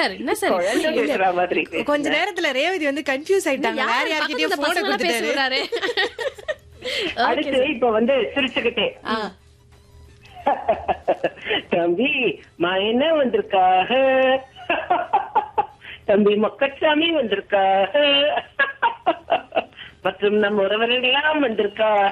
Sir என்ன sir குழந்தை பேசுற மாதிரி கொஞ்ச நேரத்துல ரேவதி வந்து கன்ஃபியூஸ் ஆயிட்டாங்க வேற யார்கிட்டயும் போன கொடுத்துட்டாரு பேசுறாரு அடுத்து இப்ப வந்து சிரிச்சுக்கிட்டே தம்பி மயன வந்திருக்காக தம்பி மக்கச்சாமி வந்திருக்காக மற்றும் நம் உறவினர்கள்லாம் வந்திருக்காக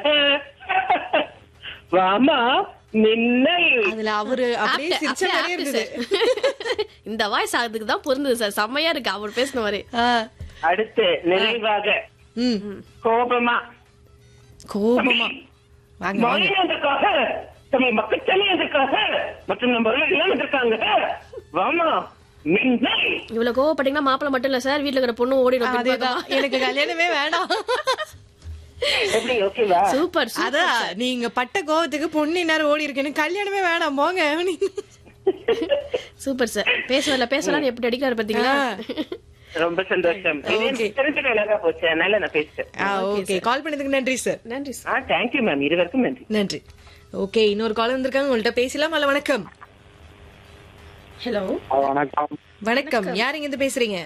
வாமா மின்னல் அதுல அவரு அப்படியே After- சிரிச்ச after- மாதிரியே after இருந்தது sir. இந்த வாய்ஸ் அதுக்கு தான் பொருந்தது சார் செம்மையா இருக்கு அவர் பேசின மாதிரி ஆ, அடுத்து நிறைவாக ம் கோபமா கோபமா வாங்க வாங்க மயன வந்திருக்காக தம்பி மக்கச்சாமி வந்திருக்காக மற்றும் நம்ம உறவினர்கள்லாம் வந்திருக்காங்க வாமா மின்னல் இவ்வளவு கோவப்பட்டீங்கன்னா மாப்பிள்ள மட்டும் இல்ல சார் வீட்டுல இருக்கிற பொண்ணு ஓடிடும் அதேதான் எனக்கு கல்யாணமே வேணாம் எப்படி ஓகேவா சூப்பர் அதான் நீங்க பட்ட கோவத்துக்கு பொண்ணு நேரம் ஓடி இருக்கேன்னு கல்யாணமே வேணாம் போங்க சூப்பர் சார் பேசுவல பேசலாம் எப்படி அடிக்கிறாரு பாத்தீங்களா ரொம்ப சந்தோஷம் இது தெரிஞ்ச அழகா போச்சு அதனால நான் பேசுறேன் ஓகே கால் பண்ணதுக்கு நன்றி சார் நன்றி சார் ஆ தேங்க்யூ மேம் இருவருக்கும் நன்றி நன்றி ஓகே இன்னொரு கால் வந்திருக்காங்க உங்கள்ட்ட பேசலாம் அல்ல வணக்கம் ஹலோ வணக்கம் வணக்கம் யார் இங்க இருந்து பேசுறீங்க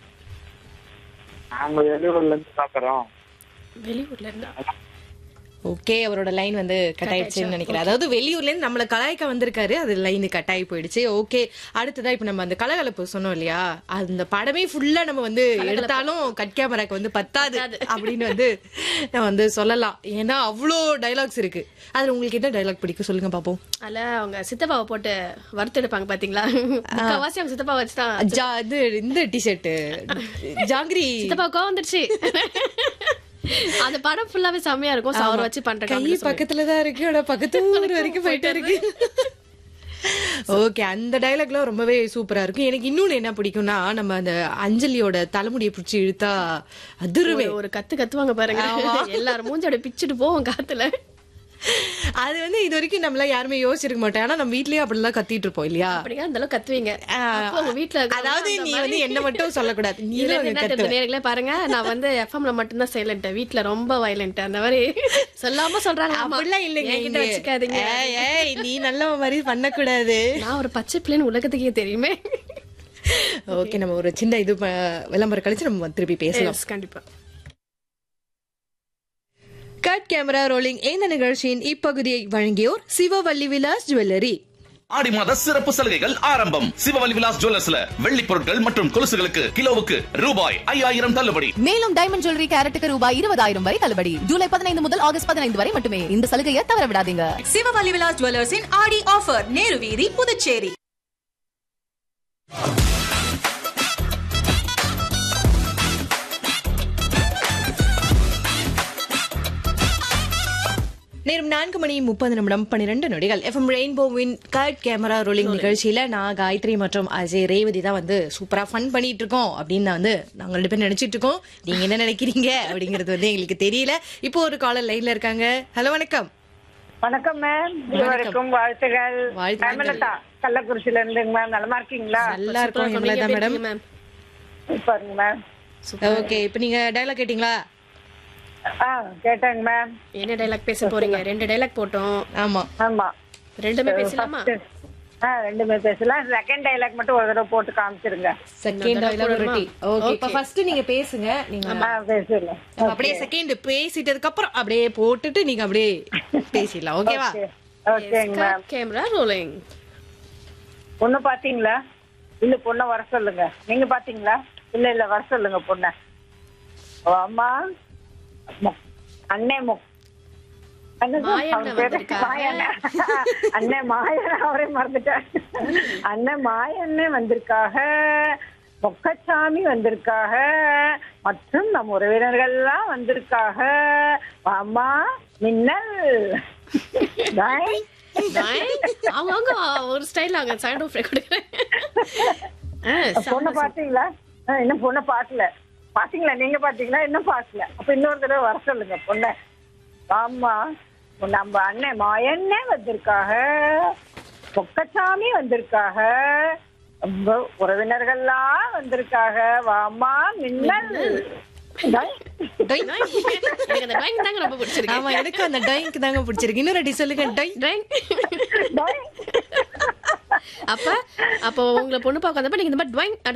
நாங்க வெளியூர்ல இருந்து பாக்குறோம் வெளியூர்ல இருந்தா ஓகே அவரோட லைன் வந்து கட் ஆயிடுச்சுன்னு நினைக்கிறேன் அதாவது வெளியூர்ல இருந்து நம்மள கலாய்க்க வந்திருக்காரு அது லைன் கட் ஆகி போயிடுச்சு ஓகே அடுத்ததா இப்ப நம்ம அந்த கலகலப்பு சொன்னோம் இல்லையா அந்த படமே ஃபுல்லா நம்ம வந்து எடுத்தாலும் கட் கேமராக்கு வந்து பத்தாது அப்படின்னு வந்து நம்ம வந்து சொல்லலாம் ஏன்னா அவ்வளோ டைலாக்ஸ் இருக்கு அதுல உங்களுக்கு என்ன டைலாக் பிடிக்கும் சொல்லுங்க பாப்போம் அதுல அவங்க சித்தப்பாவை போட்டு வறுத்தெடுப்பாங்க பாத்தீங்களா முக்காவாசி அவங்க சித்தப்பா வச்சுதான் ஜா இது இந்த டிஷர்ட் ஜாங்கிரி சித்தப்பா கோவம் வந்துருச்சு அந்த படம் ஃபுல்லாவே செம்மையா இருக்கும் So அவர் வச்சு பண்ற கை comedy சொல்லி. பக்கத்துல தான் இருக்கு ஆனா பக்கத்து ஊர் வரைக்கும் போயிட்டு இருக்கு ஓகே அந்த டைலாக்லாம் ரொம்பவே சூப்பரா இருக்கும் எனக்கு இன்னொன்னு என்ன பிடிக்கும்னா நம்ம அந்த அஞ்சலியோட தலைமுடியை பிடிச்சி இழுத்தா அதிருவே ஒரு- ஒரு கத்து கத்துவாங்க பாருங்க எல்லாரும் மூஞ்சோட பிச்சுட்டு போவோம் காத்துல அது வந்து இது வரைக்கும் நம்மள யாருமே யோசிச்சிருக்க மாட்டோம் ஆனா நம்ம வீட்லயே அப்படிலாம் கத்திட்டு இருப்போம் இல்லையா அப்படிங்க அந்த அளவுக்கு கத்துவீங்க ஆ, அப்போ உங்க வீட்டுல அதாவது நீ வந்து என்ன மட்டும் சொல்லக்கூடாது இதுல நீங்களும் இருந்து அங்க என்ன கத்துவ. தெரியுது நேர்களே பாருங்க நான் வந்து எஃப்எம்ல மட்டும்தான் சைலண்ட் வீட்ல ரொம்ப வயலண்ட் அந்த மாதிரி சொல்லாம சொல்றாங்க ஆமா. அப்படிலாம் இல்லைங்க என்கிட்ட இங்க. வச்சுக்காதீங்க ஏய், ஏய், நீ நல்ல மாதிரி பண்ணக்கூடாது நான் ஒரு பச்சை பிள்ளைன்னு உலகத்துக்கே தெரியுமே ஓகே நம்ம ஒரு சின்ன இது ப- விளம்பரம் கழிச்சு நம்ம திருப்பி பேசலாம் Yes, கண்டிப்பா கட் கேமரா ரோலிங் இந்த நிகழ்ச்சியின் இப்பகுதியை வழங்கியோர் சிவவல்லி விலாஸ் ஜுவல்லரி ஆடி மாத சிறப்பு சலுகைகள் ஆரம்பம் சிவவல்லி விலாஸ் ஜுவல்லர்ஸ்ல வெள்ளி பொருட்கள் மற்றும் கொலுசுகளுக்கு கிலோவுக்கு ரூபாய் ஐயாயிரம் தள்ளுபடி மேலும் டைமண்ட் ஜுவல்லரி கேரட்டுக்கு ரூபாய் இருபதாயிரம் வரை தள்ளுபடி ஜூலை பதினைந்து முதல் ஆகஸ்ட் பதினைந்து வரை மட்டுமே இந்த சலுகையை தவற விடாதீங்க சிவவல்லி விலாஸ் ஜுவல்லர்ஸின் ஆடி ஆஃபர் நேரு வீதி புதுச்சேரி நேரம் நான்கு மணி முப்பது நிமிடம் பன்னிரெண்டு நொடிகள் எஃப்எம் ரெயின்போவின் கட் கேமரா ரோலிங் நிகழ்ச்சியில நான் காயத்ரி மற்றும் அஜய் ரேவதி தான் வந்து சூப்பரா ஃபன் பண்ணிட்டு இருக்கோம் அப்படின்னு வந்து நாங்க ரெண்டு பேரும் நினைச்சிட்டு இருக்கோம் நீங்க என்ன நினைக்கிறீங்க அப்படிங்கிறது வந்து எங்களுக்கு தெரியல இப்போ ஒரு காலர் லைன்ல இருக்காங்க ஹலோ வணக்கம் வணக்கம் மேம் இருவருக்கும் வாழ்த்துகள் வாழ்த்துக்கள். ஹேமலதா கள்ளக்குறிச்சியில இருந்துங்க மேம் நலமா இருக்கீங்களா நல்லா இருக்கும் சூப்பரா இவங்கள தான் நீங்க மேடம் எப்படி இருக்கீங்க, ma'am? பாருங்க மேம் ஓகே இப்போ நீங்க டயலாக் கேட்டிங்களா ஆ கேட்டேங்க மேம் என்ன டைலாக் பேச போறீங்க ரெண்டு டைலாக் போட்டோம் ஆமா ஆமா ரெண்டுமே பேசலாமா ஆ ரெண்டுமே பேசலாம் செகண்ட் டைலாக் மட்டும் ஒரு தடவை போட்டு காமிச்சிருங்க செகண்ட் டயலாக் ஒரு டி ஓகே இப்போ ஃபர்ஸ்ட் நீங்க பேசுங்க நீங்க ஆ பேசிடலாம் நம்ம அப்படியே செகண்ட் பேசிட்டதுக்கு அப்புறம் அப்படியே போட்டுட்டு நீங்க அப்படியே பேசிடலாம் ஓகேவா ஓகேங்க மேம் கேமரா ரோலிங் பொண்ணு பாத்தீங்களா இல்ல பொண்ணை வர சொல்லுங்க நீங்க பாத்தீங்களா இல்ல இல்ல வர சொல்லுங்க பொண்ண அம்மா மு- அண்ணே மு என்னது? மாயண்ணன் அவர் பேரு வந்திருக்காங்க. மாயண்ணன். அண்ணன் மாயன் அவரே மறந்துட்டேன் அண்ணன் மாயண்ணே வந்திருக்காக மொக்கச்சாமி வந்திருக்காக மற்றும் நம் உறவினர்கள்லாம் வந்திருக்காக அம்மா மின்னல் பாய். அவங்க அவங்க ஒரு ஸ்டைல் அவங்க சைடு ஆஃப் கொடுக்குறேன் பொண்ணை பாத்தீங்களா ஆ, இன்னும் பொண்ணை பாக்கல பாத்தீங்களா நீங்க பாத்தீங்களா இன்னும் பாக்கல அப்ப இன்னொரு தடவை வர சொல்லுங்க பொண்ணை ஆமா நம்ம அண்ணன் மாயண்ணே வந்திருக்காக பொக்கச்சாமி வந்திருக்காக ரொம்ப உறவினர்கள்லாம் வந்திருக்காக வாமா மின்னல் டாய். எனக்கு அந்த டைம் தாங்க ரொம்ப பிடிச்சிருக்கு ஆமா எனக்கு அந்த டைங்க்கு தாங்க பிடிச்சிருக்கு இன்னொரு அடி சொல்லுங்க டை டைம் டாய். அப்ப அப்போ உங்களை பொண்ணு பார்க்க வந்தப்ப நீங்க இந்த மாதிரி டுவைங்